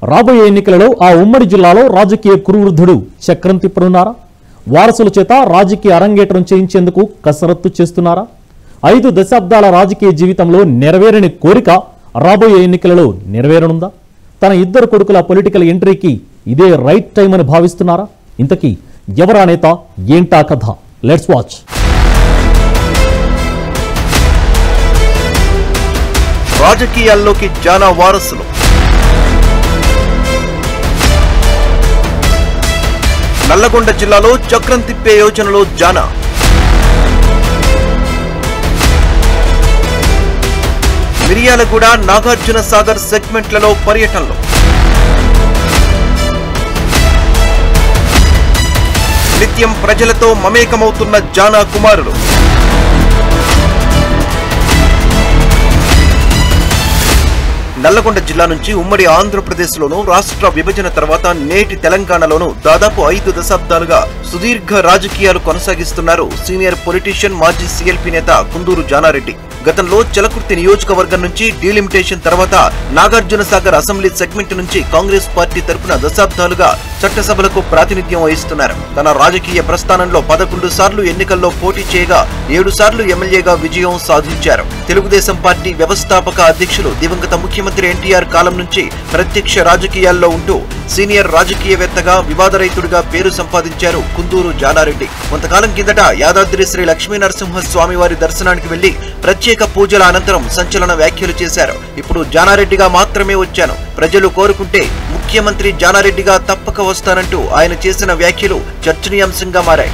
రాబోయే ఎన్నికలలో ఆ ఉమ్మడి జిల్లాలో రాజకీయ కురువృద్ధుడు చక్రం తిప్పనున్నారా వారసుల చేత రాజకీయ అరంగేట్రం చేయించేందుకు కసరత్తు చేస్తున్నారా ఐదు దశాబ్దాల రాజకీయ జీవితంలో నెరవేరని కోరిక రాబోయే ఎన్నికలలో నెరవేరనుందా తన ఇద్దరు కొడుకుల పొలిటికల్ ఎంట్రీకి ఇదే రైట్ టైం అని భావిస్తున్నారా ఇంతకీ ఎవరా నేత ఏంటా కథ లెట్స్ వాచ్ రాజకీయాల్లోకి జానా వారసులు నల్లగొండ జిల్లాలో చక్రం తిప్పే యోజనలో జానా మిరియాలగూడ నాగార్జున సాగర్ సెగ్మెంట్లలో పర్యటనలు నిత్యం ప్రజలతో మమేకమవుతున్న జానా కుమారులు నల్లగొండ జిల్లా నుంచి ఉమ్మడి ఆంధ్రప్రదేశ్లోను రాష్ట్ర విభజన తర్వాత నేటి తెలంగాణలోను దాదాపు ఐదు దశాబ్దాలుగా సుదీర్ఘ రాజకీయాలు కొనసాగిస్తున్నారు సీనియర్ పొలిటీషియన్ మాజీ సీఎల్పీ నేత కుందూరు జానారెడ్డి గతంలో చలకుర్తి నియోజకవర్గం నుంచి డీలిమిటేషన్ తర్వాత నాగార్జున సాగర్ అసెంబ్లీ సెగ్మెంట్ నుంచి కాంగ్రెస్ పార్టీ తరపున దశాబ్దాలుగా చట్టసభలకు ప్రాతినిధ్యం వహిస్తున్నారు తన రాజకీయ ప్రస్థానంలో పదకొండు సార్లు ఎన్నికల్లో పోటీ చేయగా ఏడు సార్లు ఎమ్మెల్యేగా విజయం సాధించారు తెలుగుదేశం పార్టీ వ్యవస్థాపక అధ్యక్షులు దివంగత ముఖ్యమంత్రి ఎన్టీఆర్ కాలం నుంచి ప్రత్యక్ష రాజకీయాల్లో ఉంటూ సీనియర్ రాజకీయవేత్తగా వివాదరహితుడిగా పేరు సంపాదించారు కుందూరు జానారెడ్డి కొంతకాలం కిందట యాదాద్రి శ్రీ లక్ష్మీ నరసింహ స్వామి వారి దర్శనానికి వెళ్లి ప్రత్యేక పూజల అనంతరం సంచలన వ్యాఖ్యలు చేశారు ఇప్పుడు జానారెడ్డిగా మాత్రమే వచ్చాను ప్రజలు కోరుకుంటే ముఖ్యమంత్రి జానారెడ్డిగా తప్పక వస్తానంటూ ఆయన చేసిన వ్యాఖ్యలు చర్చనీయాంశంగా మారాయి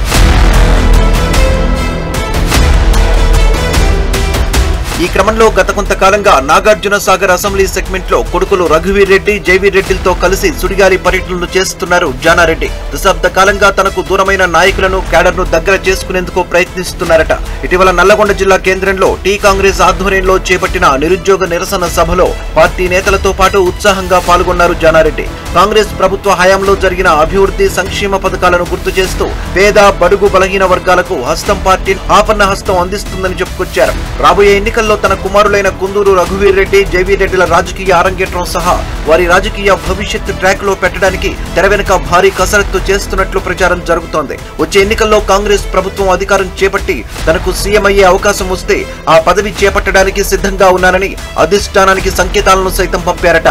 ఈ క్రమంలో గత కొంతకాలంగా నాగార్జున సాగర్ అసెంబ్లీ సెగ్మెంట్ లో కొడుకులు రఘువీర్ రెడ్డి జైవీర్ రెడ్డిలతో కలిసి సుడిగాలి పర్యటనలు చేస్తున్నారు జానారెడ్డి దశాబ్ద కాలంగా తనకు దూరమైన నాయకులను క్యాడర్ ను దగ్గర చేసుకునేందుకు ప్రయత్నిస్తున్నారట ఇటీవల నల్లగొండ జిల్లా కేంద్రంలో టీ కాంగ్రెస్ ఆధ్వర్యంలో చేపట్టిన నిరుద్యోగ నిరసన సభలో పార్టీ నేతలతో పాటు ఉత్సాహంగా పాల్గొన్నారు జానారెడ్డి కాంగ్రెస్ ప్రభుత్వ హయాంలో జరిగిన అభివృద్ధి సంక్షేమ పథకాలను గుర్తు చేస్తూ పేద బడుగు బలహీన వర్గాలకు హస్తం పార్టీ ఆపన్న హస్తం అందిస్తుందని చెప్పుకొచ్చారు రాబోయే ఎన్నికల్లో తన కుమారులైన కుందూరు రఘువీర్ రెడ్డి జైవీర్ రెడ్డిల రాజకీయ అరంగేట్రం సహా వారి రాజకీయ భవిష్యత్ ట్రాక్ లో పెట్టడానికి తెర వెనుక భారీ కసరత్తు చేస్తున్నట్లు ప్రచారం జరుగుతోంది వచ్చే ఎన్నికల్లో కాంగ్రెస్ ప్రభుత్వం అధికారం చేపట్టి తనకు సీఎం అయ్యే అవకాశం వస్తే ఆ పదవి చేపట్టడానికి సిద్ధంగా ఉన్నానని అధిష్టానానికి సంకేతాలను సైతం పంపారట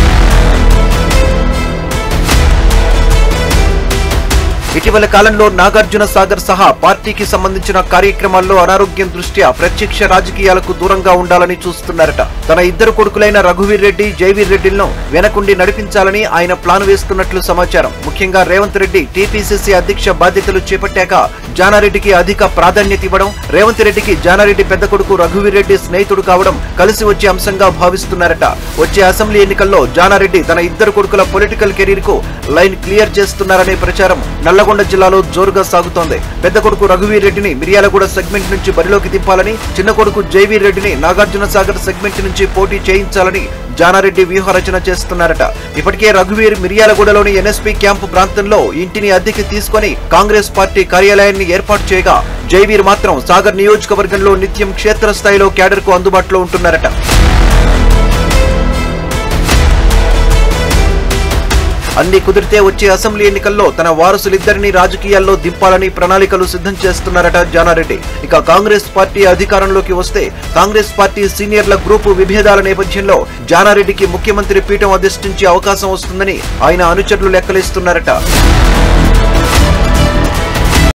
ఇటీవల కాలంలో నాగార్జున సాగర్ సహా పార్టీకి సంబంధించిన కార్యక్రమాల్లో అనారోగ్యం దృష్ట్యా ప్రత్యక్ష రాజకీయాలకు దూరంగా ఉండాలని చూస్తున్నారట తన ఇద్దరు కొడుకులైన రఘువీర్ రెడ్డి జైవీర్ రెడ్డిలను వెనకుండి నడిపించాలని ఆయన ప్లాన్ వేస్తున్నట్లు సమాచారం ముఖ్యంగా రేవంత్ రెడ్డి టీపీసీసీ అధ్యక్ష బాధ్యతలు చేపట్టాక జానారెడ్డికి అధిక ప్రాధాన్యత ఇవ్వడం రేవంత్ రెడ్డికి జానారెడ్డి పెద్ద కొడుకు రఘువీర్ రెడ్డి స్నేహితుడు కావడం కలిసి వచ్చే అంశంగా భావిస్తున్నారట వచ్చే అసెంబ్లీ ఎన్నికల్లో జానారెడ్డి తన ఇద్దరు కొడుకుల పొలిటికల్ కెరీర్ కు లైన్ క్లియర్ చేస్తున్నారనే ప్రచారం నల్లగొండ జిల్లాలో జోరుగా సాగుతోంది పెద్ద కొడుకు రఘువీర్ రెడ్డిని మిర్యాలగూడ సెగ్మెంట్ నుంచి బరిలోకి దింపాలని చిన్న కొడుకు జైవీర్ రెడ్డిని నాగార్జున సాగర్ సెగ్మెంట్ నుంచి పోటీ చేయించాలని జానారెడ్డి వ్యూహరచన చేస్తున్నారట ఇప్పటికే రఘువీర్ మిర్యాలగూడలోని ఎన్ఎస్పీ క్యాంపు ప్రాంతంలో ఇంటిని అద్దెకి తీసుకొని కాంగ్రెస్ పార్టీ కార్యాలయాన్ని ఏర్పాటు చేయగా జైవీర్ మాత్రం సాగర్ నియోజకవర్గంలో నిత్యం క్షేత్రస్థాయిలో క్యాడర్ కు అందుబాటులో ఉంటున్నారట అన్ని కుదిరితే వచ్చే అసెంబ్లీ ఎన్నికల్లో తన వారసులిద్దరిని రాజకీయాల్లో దింపాలని ప్రణాళికలు సిద్ధం చేస్తున్నారట జానారెడ్డి ఇక కాంగ్రెస్ పార్టీ అధికారంలోకి వస్తే కాంగ్రెస్ పార్టీ సీనియర్ల గ్రూపు విభేదాల నేపథ్యంలో జానారెడ్డికి ముఖ్యమంత్రి పీఠం అధిష్ఠించే అవకాశం వస్తుందని ఆయన అనుచరులు లెక్కలేస్తున్నారట